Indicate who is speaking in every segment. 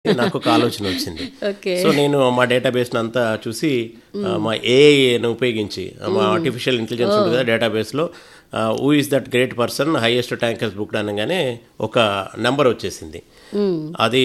Speaker 1: నాకు ఒక ఆలోచన వచ్చింది
Speaker 2: ఓకే
Speaker 1: సో నేను మా డేటాబేస్ అంతా చూసి ఆ, మా ఏఐను ఉపయోగించి మా ఆర్టిఫిషియల్ ఇంటెలిజెన్స్ ఉంటుంది కదా డేటాబేస్లో who is that great person highest tankers book అనగానే ఒక నెంబర్ వచ్చేసింది అది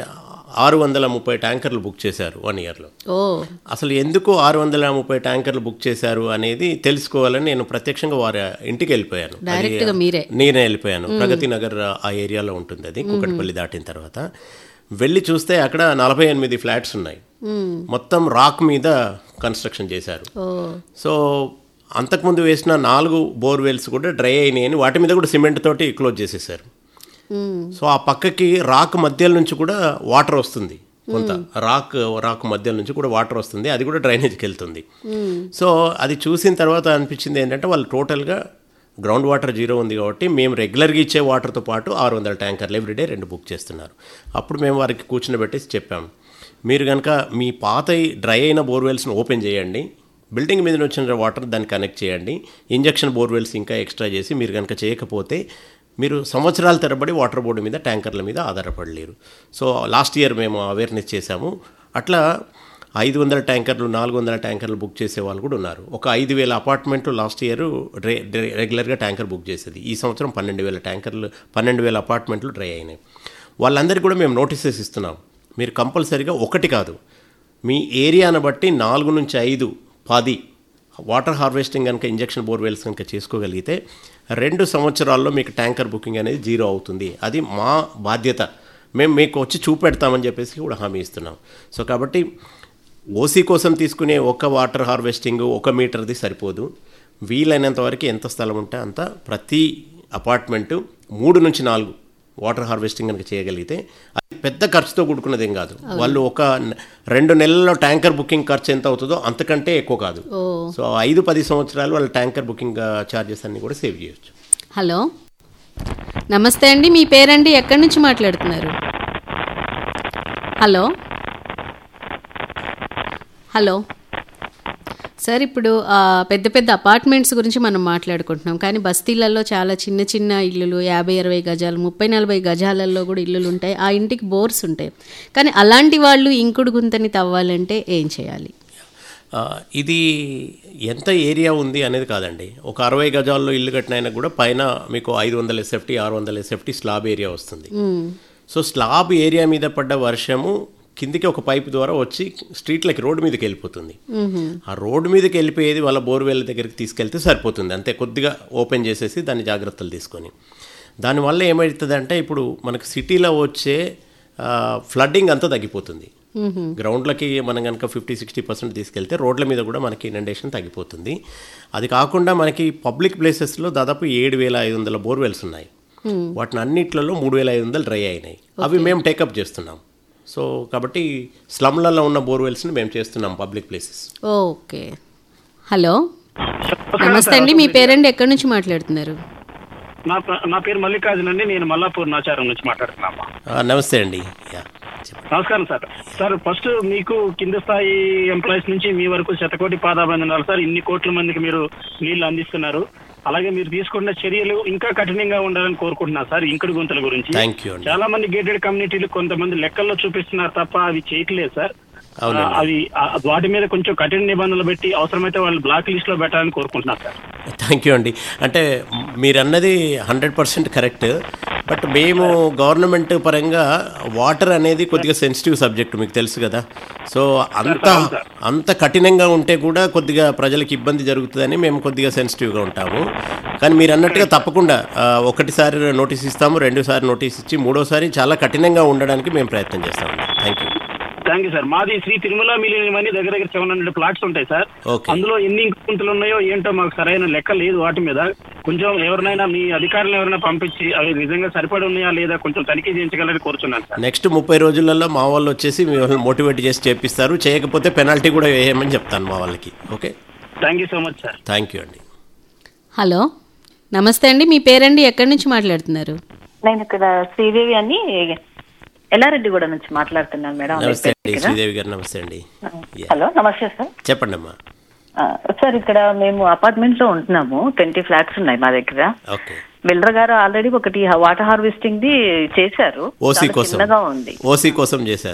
Speaker 1: ఆరు వందల ముప్పై ట్యాంకర్లు బుక్ చేశారు వన్ ఇయర్లో
Speaker 2: ఓ
Speaker 1: అసలు ఎందుకు ఆరు వందల ముప్పై ట్యాంకర్లు బుక్ చేశారు అనేది తెలుసుకోవాలని నేను ప్రత్యక్షంగా వారి ఇంటికి వెళ్ళిపోయాను అది
Speaker 2: డైరెక్ట్ గా మీరే
Speaker 1: నేనే వెళ్ళిపోయాను ప్రగతి నగర్ ఆ ఏరియాలో ఉంటుంది అది కుకట్పల్లి దాటిన తర్వాత వెళ్ళి చూస్తే అక్కడ నలభై ఎనిమిది ఫ్లాట్స్ ఉన్నాయి మొత్తం రాక్ మీద కన్స్ట్రక్షన్ చేశారు
Speaker 2: ఓ
Speaker 1: సో అంతకుముందు వేసిన నాలుగు బోర్వెల్స్ కూడా డ్రై అయినాయి అని వాటి మీద కూడా సిమెంట్ తోటి క్లోజ్ చేసేసారు
Speaker 2: మ్మ్.
Speaker 1: సో ఆ పక్కకి రాక్ మధ్యల నుంచి కూడా వాటర్ వస్తుంది కొంత రాక్ రాక్ మధ్యల నుంచి కూడా వాటర్ వస్తుంది అది కూడా డ్రైనేజ్కి వెళ్తుంది సో అది చూసిన తర్వాత అనిపించింది ఏంటంటే వాళ్ళు టోటల్గా గ్రౌండ్ వాటర్ జీరో ఉంది కాబట్టి మేము రెగ్యులర్గా ఇచ్చే వాటర్తో పాటు ఆరు వందల ట్యాంకర్లు ఎవ్రీడే రెండు బుక్ చేస్తున్నారు అప్పుడు మేము వారికి కూర్చుని పెట్టేసి చెప్పాము మీరు కనుక మీ పాత డ్రై అయిన బోర్వెల్స్ని ఓపెన్ చేయండి బిల్డింగ్ మీద నుంచి వచ్చిన వాటర్ దాన్ని కనెక్ట్ చేయండి ఇంజక్షన్ బోర్వెల్స్ ఇంకా ఎక్స్ట్రా చేసి మీరు కనుక చేయకపోతే మీరు సంవత్సరాల తరబడి వాటర్ బోర్డు మీద ట్యాంకర్ల మీద ఆధారపడలేరు సో లాస్ట్ ఇయర్ మేము అవేర్నెస్ చేశాము అట్లా ఐదు వందల ట్యాంకర్లు నాలుగు వందల ట్యాంకర్లు బుక్ చేసే వాళ్ళు కూడా ఉన్నారు ఒక ఐదు వేల అపార్ట్మెంట్లు లాస్ట్ ఇయర్ రే రే- రెగ్యులర్గా ట్యాంకర్ బుక్ చేసేది ఈ సంవత్సరం పన్నెండు వేల ట్యాంకర్లు పన్నెండు వేల అపార్ట్మెంట్లు డ్రై అయినాయి వాళ్ళందరికీ కూడా మేము నోటీసెస్ ఇస్తున్నాం మీరు కంపల్సరీగా ఒకటి కాదు మీ ఏరియాను బట్టి నాలుగు నుంచి ఐదు పది వాటర్ హార్వెస్టింగ్ కనుక ఇంజక్షన్ బోర్వెల్స్ కనుక చేసుకోగలిగితే రెండు సంవత్సరాల్లో మీకు ట్యాంకర్ బుకింగ్ అనేది జీరో అవుతుంది అది మా బాధ్యత మేము మీకు వచ్చి చూపెడతామని చెప్పేసి కూడా హామీ ఇస్తున్నాం సో కాబట్టి ఓసీ కోసం తీసుకునే ఒక వాటర్ హార్వెస్టింగ్ ఒక మీటర్ది సరిపోదు వీలైనంత వరకు ఎంత స్థలం ఉంటే అంత ప్రతి అపార్ట్మెంటు మూడు నుంచి నాలుగు వాటర్ హార్వెస్టింగ్ కనుక చేయగలిగితే అది పెద్ద ఖర్చుతో కూడుకున్నదేం కాదు వాళ్ళు ఒక న- రెండు నెలల్లో ట్యాంకర్ బుకింగ్ ఖర్చు ఎంత అవుతుందో అంతకంటే ఎక్కువ కాదు
Speaker 2: ఓ
Speaker 1: సో ఐదు పది సంవత్సరాలు వాళ్ళ ట్యాంకర్ బుకింగ్ ఛార్జెస్ అన్ని కూడా సేవ్ చేయొచ్చు
Speaker 2: హలో నమస్తే అండి మీ పేరండి ఎక్కడి నుంచి మాట్లాడుతున్నారు హలో హలో సార్ ఇప్పుడు ఆ, పెద్ద పెద్ద అపార్ట్మెంట్స్ గురించి మనం మాట్లాడుకుంటున్నాం కానీ బస్తీలలో చాలా చిన్న చిన్న ఇల్లులు యాభై అరవై గజాలు ముప్పై నలభై గజాలలో కూడా ఇల్లులు ఉంటాయి ఆ ఇంటికి బోర్స్ ఉంటాయి కానీ అలాంటి వాళ్ళు ఇంకుడు గుంతని తవ్వాలంటే ఏం చేయాలి
Speaker 1: ఆ, ఇది ఎంత ఏరియా ఉంది అనేది కాదండి ఒక అరవై గజాల్లో ఇల్లు కట్టినైనా కూడా పైన మీకు ఐదు వందల ఎస్ఎఫ్టీ ఆరు వందల ఎస్ఎఫ్టీ స్లాబ్ ఏరియా వస్తుంది సో స్లాబ్ ఏరియా మీద పడ్డ వర్షము కిందికి ఒక పైప్ ద్వారా వచ్చి స్ట్రీట్లకి రోడ్డు మీదకి వెళ్ళిపోతుంది ఆ రోడ్డు మీదకి వెళ్ళిపోయేది వాళ్ళ బోర్వెల్ దగ్గరికి తీసుకెళ్తే సరిపోతుంది అంతే కొద్దిగా ఓపెన్ చేసేసి దాని జాగ్రత్తలు తీసుకొని దానివల్ల ఏమవుతుందంటే ఇప్పుడు మనకు సిటీలో వచ్చే ఫ్లడ్డింగ్ అంతా తగ్గిపోతుంది గ్రౌండ్లకి మనం కనుక ఫిఫ్టీ సిక్స్టీ పర్సెంట్ తీసుకెళ్తే రోడ్ల మీద కూడా మనకి ఇండేషన్ తగ్గిపోతుంది అది కాకుండా మనకి పబ్లిక్ ప్లేసెస్లో దాదాపు ఏడు వేల ఐదు వందల బోర్వెల్స్ ఉన్నాయి వాటిని అన్నిట్లలో మూడు వేల ఐదు వందలు డ్రై అయినాయి అవి మేము టేకప్ చేస్తున్నాం సో కాబట్టి స్లమ్లలో ఉన్న బోర్వెల్స్ని మేము చేస్తున్నాం పబ్లిక్ ప్లేసెస్
Speaker 2: ఓకే హలో నమస్తే అండి మీ పేరండి ఎక్కడి నుంచి మాట్లాడుతున్నారు
Speaker 3: నా ప- నా పేరు మల్లికార్జున్ అండి నేను మల్లాపూర్ నాచారం నుంచి మాట్లాడుతున్నామా
Speaker 1: నమస్తే అండి యా చెప్పండి
Speaker 3: నమస్కారం సార్ సార్ ఫస్ట్ మీకు కింద స్థాయి ఎంప్లాయీస్ నుంచి మీ వరకు శతకోటి పాదాబంధనాలు సార్ ఇన్ని కోట్ల మందికి మీరు నీళ్లు అందిస్తున్నారు అలాగే మీరు తీసుకున్న చర్యలు ఇంకా కఠినంగా ఉండాలని కోరుకుంటున్నారు సార్ ఇంకుడు గుంతల గురించి
Speaker 1: థ్యాంక్ యూ అండి
Speaker 3: చాలా మంది గేటెడ్ కమ్యూనిటీలు కొంతమంది లెక్కల్లో చూపిస్తున్నారు తప్ప అవి చేయట్లేదు సార్
Speaker 1: అవునండి.
Speaker 3: ఆ, అవి ఆ, వాటి మీద కొంచెం కఠిన నిబంధనలు పెట్టి అవసరమైతే వాళ్ళు బ్లాక్ లిస్ట్ లో పెట్టాలని కోరుకుంటున్నారు సార్
Speaker 1: థ్యాంక్ యూ అండి అంటే మీరు అన్నది హండ్రెడ్ పర్సెంట్ కరెక్ట్ బట్ మేము గవర్నమెంట్ పరంగా వాటర్ అనేది కొద్దిగా సెన్సిటివ్ సబ్జెక్ట్ మీకు తెలుసు కదా సో అంత అంత కఠినంగా ఉంటే కూడా కొద్దిగా ప్రజలకు ఇబ్బంది జరుగుతుందని మేము కొద్దిగా సెన్సిటివ్గా ఉంటాము కానీ మీరు అన్నట్టుగా తప్పకుండా ఆ, ఒకటిసారి నోటీస్ ఇస్తాము రెండోసారి నోటీస్ ఇచ్చి మూడోసారి చాలా కఠినంగా ఉండడానికి మేము ప్రయత్నం చేస్తామండి thank you
Speaker 3: thank you sir మాది శ్రీ తిరుమల మిలియన్ అని దగ్గర దగ్గర సెవెన్ హండ్రెడ్ ప్లాట్స్ ఉంటాయి సార్
Speaker 1: Okay.
Speaker 3: అందులో ఎన్ని ఇంకులు ఉన్నాయో ఏంటో మాకు సరైన లెక్క లేదు వాటి మీద కొంచెం ఎవరినైనా మీ అధికారులు ఎవరైనా పంపించి అవి నిజంగా సరిపడి ఉన్నాయా లేదా కొంచెం తనిఖీ చేయించగలని కోరుచున్నాను సార్
Speaker 1: నెక్స్ట్ ముప్పై రోజులలో మా వాళ్ళు వచ్చేసి మీ వాళ్ళని మోటివేట్ చేసి చేపిస్తారు చేయకపోతే పెనాల్టీ కూడా వేయమని చెప్తాను మా వాళ్ళకి okay
Speaker 3: thank you so much sir
Speaker 1: thank you అండి
Speaker 2: హలో నమస్తే అండి మీ పేరండి ఎక్కడి నుంచి మాట్లాడుతున్నారు
Speaker 4: నేను ఇక్కడ శ్రీదేవి అని ఎల్లారెడ్డిగూడ నుంచి మాట్లాడుతున్నాను మేడం
Speaker 1: నమస్తే అండి
Speaker 4: ఇక్కడ.
Speaker 1: శ్రీదేవి గారు నమస్తే అండి Yeah.
Speaker 4: హలో నమస్తే సార్
Speaker 1: చెప్పండి అమ్మా
Speaker 4: ఆ, సార్ ఇక్కడ మేము అపార్ట్మెంట్ లో ఉంటున్నాము ట్వంటీ ఫ్లాట్స్ ఉన్నాయి మా దగ్గర
Speaker 1: ఓకే
Speaker 4: బిల్డర్ గారు ఆల్రెడీ ఒకటి వాటర్ హార్వెస్టింగ్ ది చేశారు
Speaker 1: ఓసీ
Speaker 4: చాలా
Speaker 1: కోసం
Speaker 4: చిన్నగా ఉంది
Speaker 1: ఓసీ కోసం చేశారు